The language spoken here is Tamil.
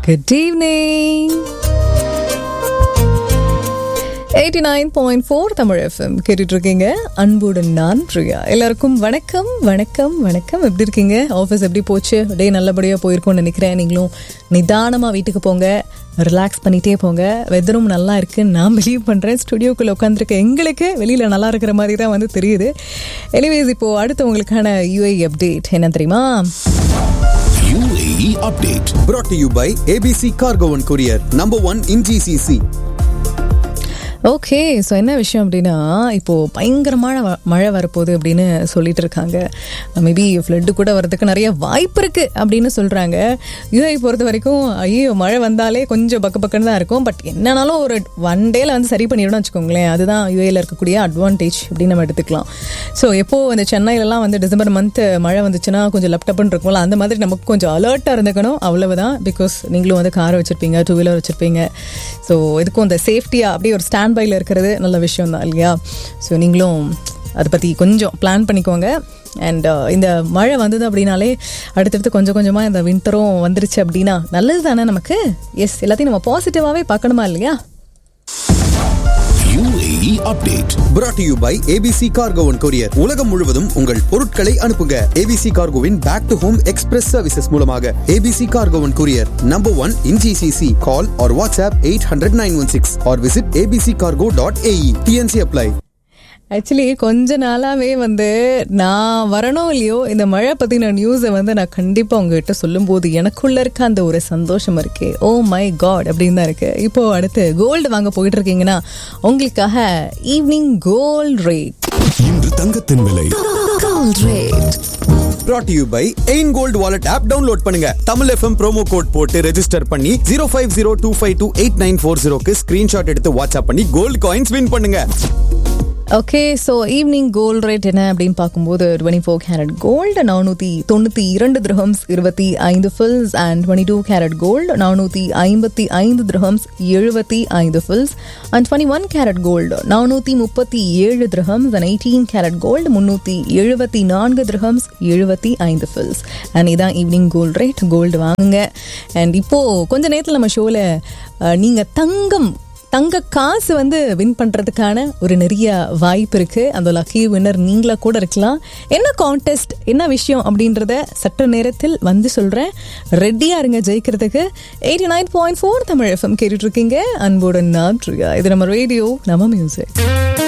Good evening. 89.4 தமிழ் எஃப்எம் கேட்டுட்டு இருக்கீங்க அன்புடன் நான் பிரியா எல்லாருக்கும் வணக்கம் வணக்கம் வணக்கம் எப்படி இருக்கீங்க ஆஃபீஸ் எப்படி போச்சு டே நல்லபடியாக போயிருக்கும்னு நினைக்கிறேன் நீங்களும் நிதானமாக வீட்டுக்கு போங்க ரிலாக்ஸ் பண்ணிட்டே போங்க வெதரும் நல்லா இருக்குன்னு நான் பிலீவ் பண்ணுறேன் ஸ்டுடியோக்குள்ளே உட்காந்துருக்க எங்களுக்கு வெளியில் நல்லா இருக்கிற மாதிரி தான் வந்து தெரியுது எனிவேஸ் இப்போது அடுத்து உங்களுக்கான யூஐ அப்டேட் என்ன தெரியுமா UAE update. brought to you by ABC Cargo and Courier, number one in GCC. Okay so என்ன விஷயம் அப்படின்னா இப்போது பயங்கரமான வ- மழை வரப்போகுது அப்படின்னு சொல்லிட்டு இருக்காங்க மேபி ஃப்ளட்டு கூட வரதுக்கு நிறைய வாய்ப்பு இருக்குது அப்படின்னு சொல்கிறாங்க யூஐ பொறுத்த வரைக்கும் ஐயோ மழை வந்தாலே கொஞ்சம் பக்க பக்கன்னு தான் இருக்கும் பட் என்னன்னாலும் ஒரு ஒன் டேல வந்து சரி பண்ணிடணும்னு வச்சுக்கோங்களேன் அதுதான் யூஏல இருக்கக்கூடிய அட்வான்டேஜ் அப்படின்னு நம்ம எடுத்துக்கலாம் ஸோ எப்போ இந்த சென்னையிலலாம் வந்து டிசம்பர் மந்த் மழை வந்துச்சுன்னா கொஞ்சம் லேப்டாப்னு இருக்கும்ல அந்த மாதிரி நமக்கு கொஞ்சம் அலர்ட்டாக இருந்துக்கணும் அவ்வளவுதான் பிகாஸ் நீங்களும் வந்து கார் வச்சிருப்பீங்க டூ வீலர் வச்சிருப்பீங்க ஸோ இதுக்கும் இந்த சேஃப்டியாக அப்படியே ஒரு ஸ்டாண்ட் பையில் இருக்கிறது நல்ல விஷயம் தான் இல்லையா ஸோ நீங்களும் அதை பற்றி கொஞ்சம் பிளான் பண்ணிக்கோங்க அண்ட் இந்த மழை வந்தது அப்படின்னாலே அடுத்தடுத்து கொஞ்சம் கொஞ்சமாக இந்த வின்டரும் வந்துருச்சு அப்படின்னா நல்லது தானே நமக்கு எஸ் எல்லாத்தையும் நம்ம பாசிட்டிவாகவே பார்க்கணுமா இல்லையா UAE update. brought to you by ABC Cargo and Courier. உலகம் முழுவதும் உங்கள் பொருட்களை அனுப்புங்க ABC Cargoவின் back to home express services மூலமாக ABC Cargo and Courier, number one in GCC. Call or WhatsApp 800-916 or visit abccargo.ae. TNC apply. Actually கொஞ்ச நாளாவே வந்து நான் வரணும் இல்லையோ இந்த மழை பற்றின நியூஸை வந்து நான் கண்டிப்பாக உங்ககிட்ட சொல்லும்போது எனக்குள்ள இருக்க அந்த ஒரு சந்தோஷம் இருக்கே ஓ மை காட் அப்படின்னு தான் இருக்கு இப்போ அடுத்து கோல்டு வாங்க போயிட்டு இருக்கீங்கன்னா உங்களுக்காக ஈவினிங் கோல்ட் ரேட் இன்று தங்கத்தின் விலை brought to you by எயின் கோல்ட் வாலெட் ஆப் டவுன்லோட் பண்ணுங்க தமிழ் எஃப்எம் ப்ரோமோ கோட் போட்டு ரெஜிஸ்டர் பண்ணி zero five zero two five two eight nine four ஜீரோக்கு ஸ்கிரீன்ஷாட் எடுத்து வாட்ஸ்அப் பண்ணி கோல்டு காயின்ஸ் வின் பண்ணுங்க okay so evening gold rate என்ன அப்படின்னு பார்க்கும்போது டுவெண்ட்டி ஃபோர் கேரட் கோல்டு நானூற்றி தொண்ணூற்றி இரண்டு திரஹம்ஸ் இருபத்தி ஐந்து fils and twenty two carat gold நானூற்றி ஐம்பத்தி ஐந்து திரஹம்ஸ் எழுபத்தி ஐந்து fils and twenty one carat gold நானூற்றி முப்பத்தி ஏழு dirhams and eighteen carat gold முந்நூற்றி எழுபத்தி நான்கு திரஹம்ஸ் எழுபத்தி ஐந்து ஃபில்ஸ் அண்ட் இதான் ஈவினிங் கோல்ட் ரேட் கோல்டு வாங்குங்க அண்ட் இப்போது கொஞ்ச நேரத்தில் நம்ம ஷோவில் நீங்கள் தங்கம் தங்க காசு வந்து வின் பண்றதுக்கான ஒரு நிறைய வாய்ப்பு இருக்கு அந்த லக்கி வின்னர் நீங்களா கூட இருக்கலாம் என்ன கான்டெஸ்ட் என்ன விஷயம் அப்படின்றத சற்று நேரத்தில் வந்து சொல்றேன் ரெடியா இருங்க ஜெயிக்கிறதுக்கு eighty nine point four Tamil FM கேட்டுட்டு இருக்கீங்க அன்போடு நான் பிரியா. இது நம்ம ரேடியோ நம்ம மியூசிக்